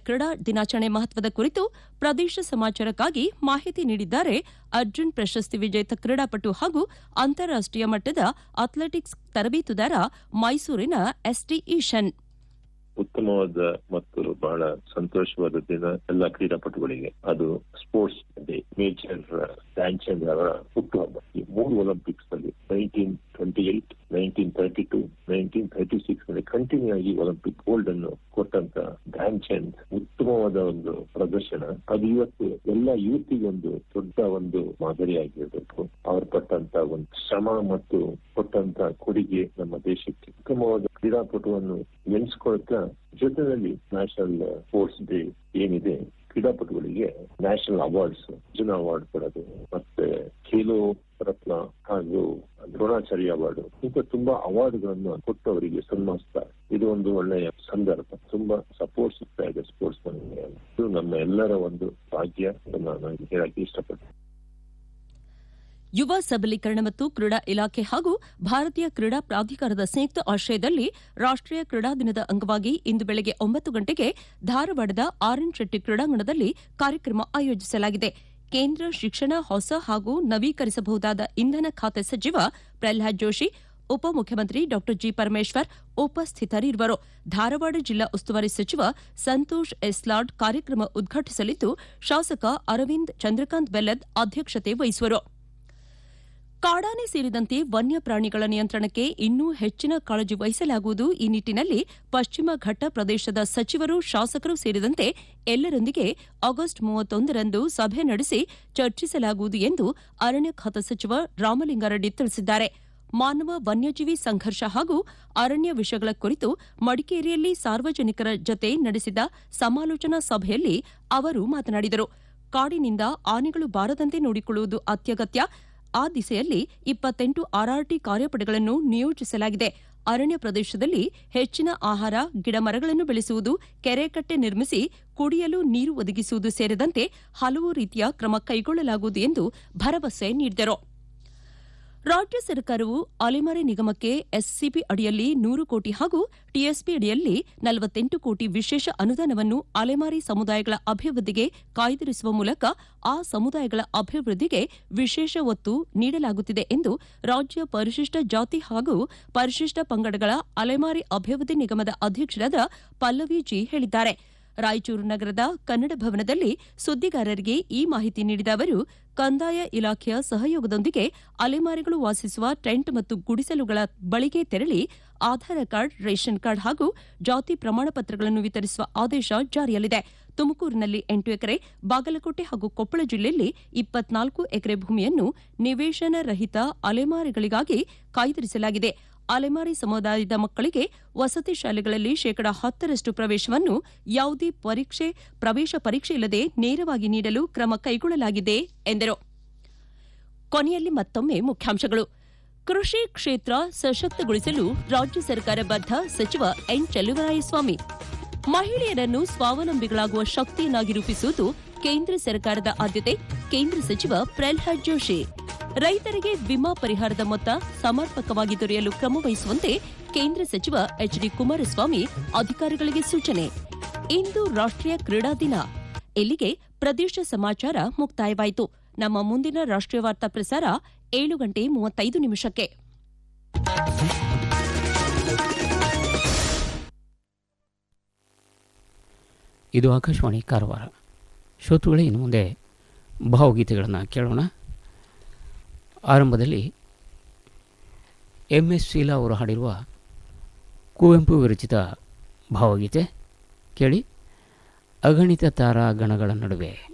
ಕ್ರೀಡಾ ದಿನಾಚರಣೆ ಮಹತ್ವದ ಕುರಿತು ಪ್ರದೇಶ ಸಮಾಚಾರಕ್ಕಾಗಿ ಮಾಹಿತಿ ನೀಡಿದ್ದಾರೆ ಅರ್ಜುನ್ ಪ್ರಶಸ್ತಿ ವಿಜೇತ ಕ್ರೀಡಾಪಟು ಹಾಗೂ ಅಂತಾರಾಷ್ಟೀಯ ಮಟ್ಟದ ಅಥ್ಲೆಟಿಕ್ಸ್ ತರಬೇತುದಾರ ಮೈಸೂರಿನ ಎಸ್ಟಿ ಈಶನ್ ಉತ್ತಮವಾದ ಮತ್ತು ಬಹಳ ಸಂತೋಷವಾದ ದಿನ ಎಲ್ಲ ಕ್ರೀಡಾಪಟುಗಳಿಗೆ ಅದು ಸ್ಪೋರ್ಟ್ಸ್ ಡೇ ಮೇಜರ್ ಧ್ಯಾನ್ಚಂದ್ ಅವರ ಹುಟ್ಟುಹಬ್ಬ ಈ ಮೂರು ಒಲಿಂಪಿಕ್ಸ್ ಅಲ್ಲಿ nineteen twenty eight nineteen thirty two nineteen thirty six ನಲ್ಲಿ ಕಂಟಿನ್ಯೂ ಆಗಿ ಒಲಿಂಪಿಕ್ ಗೋಲ್ಡ್ ಅನ್ನು ಕೊಟ್ಟಂತ ಧ್ಯಾನ್ ಚಂದ್ ಉತ್ತಮವಾದ ಒಂದು ಪ್ರದರ್ಶನ ಅದು ಇವತ್ತು ಎಲ್ಲ ಯೂತ್ಗೆ ಒಂದು ದೊಡ್ಡ ಒಂದು ಮಾದರಿಯಾಗಿರಬೇಕು ಅವರು ಪಟ್ಟಂತ ಒಂದು ಶ್ರಮ ಮತ್ತು ಕೊಟ್ಟಂತ ಕೊಡುಗೆ ನಮ್ಮ ದೇಶಕ್ಕೆ ಉತ್ತಮವಾದ ಕ್ರೀಡಾಪಟುವನ್ನು ನೆನೆಸ್ಕೊಳ್ತಾ ಜೊತೆಯಲ್ಲಿ ನ್ಯಾಷನಲ್ ಸ್ಪೋರ್ಟ್ಸ್ ಡೇ ಏನಿದೆ ಕ್ರೀಡಾಪಟುಗಳಿಗೆ ನ್ಯಾಷನಲ್ ಅವಾರ್ಡ್ಸ್ ಅರ್ಜುನ ಅವಾರ್ಡ್ ಕೊಡೋದು ಮತ್ತೆ ಖೇಲೋ ರತ್ನ ಹಾಗೂ ದ್ರೋಣಾಚಾರ್ಯ ಅವಾರ್ಡ್ ಇಂಥ ತುಂಬಾ ಅವಾರ್ಡ್ಗಳನ್ನು ಕೊಟ್ಟು ಅವರಿಗೆ ಸನ್ಮಾನಿಸ್ತಾರೆ ಇದು ಒಂದು ಒಳ್ಳೆಯ ಸಂದರ್ಭ ತುಂಬಾ ಸಪೋರ್ಟ್ ಸಿಗ್ತಾ ಇದೆ ಸ್ಪೋರ್ಟ್ಸ್ ಮನ್ಗೆ ಇದು ನಮ್ಮ ಎಲ್ಲರ ಒಂದು ಭಾಗ್ಯ ಅಂತ ನಾನು ಹೇಳಕ್ಕೆ ಇಷ್ಟಪಡ್ತೀನಿ ಯುವ ಸಬಲೀಕರಣ ಮತ್ತು ಕ್ರೀಡಾ ಇಲಾಖೆ ಹಾಗೂ ಭಾರತೀಯ ಕ್ರೀಡಾ ಪ್ರಾಧಿಕಾರದ ಸಂಯುಕ್ತ ಆಶ್ರಯದಲ್ಲಿ ರಾಷ್ಟೀಯ ಕ್ರೀಡಾ ದಿನದ ಅಂಗವಾಗಿ ಇಂದು ಬೆಳಗ್ಗೆ ಒಂಬತ್ತು ಗಂಟೆಗೆ ಧಾರವಾಡದ ಆರ್ಎನ್ ಶೆಟ್ಟಿ ಕ್ರೀಡಾಂಗಣದಲ್ಲಿ ಕಾರ್ಯಕ್ರಮ ಆಯೋಜಿಸಲಾಗಿದೆ ಕೇಂದ್ರ ಶಿಕ್ಷಣ ಹೊಸ ಹಾಗೂ ನವೀಕರಿಸಬಹುದಾದ ಇಂಧನ ಖಾತೆ ಸಚಿವ ಪ್ರಹ್ಲಾದ್ ಜೋಶಿ ಉಪಮುಖ್ಯಮಂತ್ರಿ ಡಾ ಜಿ ಪರಮೇಶ್ವರ್ ಉಪಸ್ಥಿತರಿರುವರು ಧಾರವಾಡ ಜಿಲ್ಲಾ ಉಸ್ತುವಾರಿ ಸಚಿವ ಸಂತೋಷ್ ಎಸ್ಲಾಡ್ ಕಾರ್ಯಕ್ರಮ ಉದ್ಘಾಟಿಸಲಿದ್ದು ಶಾಸಕ ಅರವಿಂದ್ ಚಂದ್ರಕಾಂತ್ ಬೆಲ್ಲದ್ ಅಧ್ಯಕ್ಷತೆ ವಹಿಸುವರು ಕಾಡಾನೆ ಸೇರಿದಂತೆ ವನ್ಯ ಪ್ರಾಣಿಗಳ ನಿಯಂತ್ರಣಕ್ಕೆ ಇನ್ನೂ ಹೆಚ್ಚಿನ ಕಾಳಜಿ ವಹಿಸಲಾಗುವುದು ಈ ನಿಟ್ಟಿನಲ್ಲಿ ಪಶ್ಚಿಮ ಘಟ್ಟ ಪ್ರದೇಶದ ಸಚಿವರು ಶಾಸಕರು ಸೇರಿದಂತೆ ಎಲ್ಲರೊಂದಿಗೆ ಆಗಸ್ಟ್ ಮೂವತ್ತೊಂದರಂದು ಸಭೆ ನಡೆಸಿ ಚರ್ಚಿಸಲಾಗುವುದು ಎಂದು ಅರಣ್ಯ ಖಾತೆ ಸಚಿವ ರಾಮಲಿಂಗಾರೆಡ್ಡಿ ತಿಳಿಸಿದ್ದಾರೆ ಮಾನವ ವನ್ಯಜೀವಿ ಸಂಘರ್ಷ ಹಾಗೂ ಅರಣ್ಯ ವಿಷಯಗಳ ಕುರಿತು ಮಡಿಕೇರಿಯಲ್ಲಿ ಸಾರ್ವಜನಿಕರ ಜತೆ ನಡೆಸಿದ ಸಮಾಲೋಚನಾ ಸಭೆಯಲ್ಲಿ ಅವರು ಮಾತನಾಡಿದರು ಕಾಡಿನಿಂದ ಆನೆಗಳು ಬಾರದಂತೆ ನೋಡಿಕೊಳ್ಳುವುದು ಅತ್ಯಗತ್ಯ ಆ ದಿಸೆಯಲ್ಲಿ ಇಪ್ಪತ್ತೆಂಟು ಆರ್ಆರ್ಟಿ ಕಾರ್ಯಪಡೆಗಳನ್ನು ನಿಯೋಜಿಸಲಾಗಿದೆ ಅರಣ್ಯ ಪ್ರದೇಶದಲ್ಲಿ ಹೆಚ್ಚಿನ ಆಹಾರ ಗಿಡಮರಗಳನ್ನು ಬೆಳೆಸುವುದು ಕೆರೆಕಟ್ಟೆ ನಿರ್ಮಿಸಿ ಕುಡಿಯಲು ನೀರು ಒದಗಿಸುವುದು ಸೇರಿದಂತೆ ಹಲವು ರೀತಿಯ ಕ್ರಮ ಕೈಗೊಳ್ಳಲಾಗುವುದು ಎಂದು ಭರವಸೆ ನೀಡಿದರು ರಾಜ್ಯ ಸರ್ಕಾರವು ಅಲೆಮಾರಿ ನಿಗಮಕ್ಕೆ ಎಸ್ಸಿಪಿ ಅಡಿಯಲ್ಲಿ ನೂರು ಕೋಟಿ ಹಾಗೂ ಟಿಎಸ್ಪಿ ಅಡಿಯಲ್ಲಿ ನಲವತ್ತೆಂಟು ಕೋಟಿ ವಿಶೇಷ ಅನುದಾನವನ್ನು ಅಲೆಮಾರಿ ಸಮುದಾಯಗಳ ಅಭಿವೃದ್ಧಿಗೆ ಕಾಯ್ದಿರಿಸುವ ಮೂಲಕ ಆ ಸಮುದಾಯಗಳ ಅಭಿವೃದ್ಧಿಗೆ ವಿಶೇಷ ಒತ್ತು ನೀಡಲಾಗುತ್ತಿದೆ ಎಂದು ರಾಜ್ಯ ಪರಿಶಿಷ್ಟ ಜಾತಿ ಹಾಗೂ ಪರಿಶಿಷ್ಟ ಪಂಗಡಗಳ ಅಲೆಮಾರಿ ಅಭಿವೃದ್ಧಿ ನಿಗಮದ ಅಧ್ಯಕ್ಷರಾದ ಪಲ್ಲವಿ ಜಿ ಹೇಳಿದ್ದಾರೆ ರಾಯಚೂರು ನಗರದ ಕನ್ನಡ ಭವನದಲ್ಲಿ ಸುದ್ದಿಗಾರರಿಗೆ ಈ ಮಾಹಿತಿ ನೀಡಿದ ಅವರು ಕಂದಾಯ ಇಲಾಖೆಯ ಸಹಯೋಗದೊಂದಿಗೆ ಅಲೆಮಾರಿಗಳು ವಾಸಿಸುವ ಟೆಂಟ್ ಮತ್ತು ಗುಡಿಸಲುಗಳ ಬಳಿಗೆ ತೆರಳಿ ಆಧಾರ್ ಕಾರ್ಡ್ ರೇಷನ್ ಕಾರ್ಡ್ ಹಾಗೂ ಜಾತಿ ಪ್ರಮಾಣ ಪತ್ರಗಳನ್ನು ವಿತರಿಸುವ ಆದೇಶ ಜಾರಿಯಲ್ಲಿದೆ ತುಮಕೂರಿನಲ್ಲಿ ಎಂಟು ಎಕರೆ ಬಾಗಲಕೋಟೆ ಹಾಗೂ ಕೊಪ್ಪಳ ಜಿಲ್ಲೆಯಲ್ಲಿ ಇಪ್ಪತ್ನಾಲ್ಕು ಎಕರೆ ಭೂಮಿಯನ್ನು ನಿವೇಶನ ರಹಿತ ಅಲೆಮಾರಿಗಳಿಗಾಗಿ ಕಾಯ್ದಿರಿಸಲಾಗಿದೆ ಅಲೆಮಾರಿ ಸಮುದಾಯದ ಮಕ್ಕಳಿಗೆ ವಸತಿ ಶಾಲೆಗಳಲ್ಲಿ ಶೇಕಡಾ ಹತ್ತರಷ್ಟು ಪ್ರವೇಶವನ್ನು ಯಾವುದೇ ಪರೀಕ್ಷೆ ಪ್ರವೇಶ ಪರೀಕ್ಷೆ ಇಲ್ಲದೆ ನೇರವಾಗಿ ನೀಡಲು ಕ್ರಮ ಕೈಗೊಳ್ಳಲಾಗಿದೆ ಎಂದರು ಕೊನೆಯಲ್ಲಿ ಮತ್ತೊಮ್ಮೆ ಮುಖ್ಯಾಂಶಗಳು ಕೃಷಿ ಕ್ಷೇತ್ರ ಸಶಕ್ತಗೊಳಿಸಲು ರಾಜ್ಯ ಸರ್ಕಾರ ಬದ್ಧ ಸಚಿವ ಎನ್ ಚೆಲುವರಾಯಸ್ವಾಮಿ ಮಹಿಳೆಯರನ್ನು ಸ್ವಾವಲಂಬಿಗಳಾಗುವ ಶಕ್ತಿಯನ್ನಾಗಿ ರೂಪಿಸುವುದು ಕೇಂದ್ರ ಸರ್ಕಾರದ ಆದ್ಯತೆ ಕೇಂದ್ರ ಸಚಿವ ಪ್ರಹ್ಲಾದ್ ಜೋಶಿ ರೈತರಿಗೆ ವಿಮಾ ಪರಿಹಾರದ ಮೊತ್ತ ಸಮರ್ಪಕವಾಗಿ ದೊರೆಯಲು ಕ್ರಮ ವಹಿಸುವಂತೆ ಕೇಂದ್ರ ಸಚಿವ ಎಚ್ ಡಿ ಕುಮಾರಸ್ವಾಮಿ ಅಧಿಕಾರಿಗಳಿಗೆ ಸೂಚನೆ ಇಂದು ರಾಷ್ಟೀಯ ಕ್ರೀಡಾ ದಿನ ಇಲ್ಲಿಗೆ ಪ್ರದೇಶ ಸಮಾಚಾರ ಮುಕ್ತಾಯವಾಯಿತು ನಮ್ಮ ಮುಂದಿನ ರಾಷ್ಟೀಯ ವಾರ್ತಾ ಪ್ರಸಾರ ಏಳು ಗಂಟೆ ಮೂವತ್ತೈದು ನಿಮಿಷಕ್ಕೆ ಇದು ಆಕಾಶವಾಣಿ ಕಾರವಾರ ಶ್ರೋತೃಗಳೇ ಇನ್ನು ಮುಂದೆ ಭಾವಗೀತೆಗಳನ್ನು ಕೇಳೋಣ ಆರಂಭದಲ್ಲಿ ಎಂ ಎಸ್ ಶೀಲಾ ಅವರು ಹಾಡಿರುವ ಕುವೆಂಪು ವಿರಚಿತ ಭಾವಗೀತೆ ಕೇಳಿ ಅಗಣಿತ ತಾರಾ ಗಣಗಳ ನಡುವೆ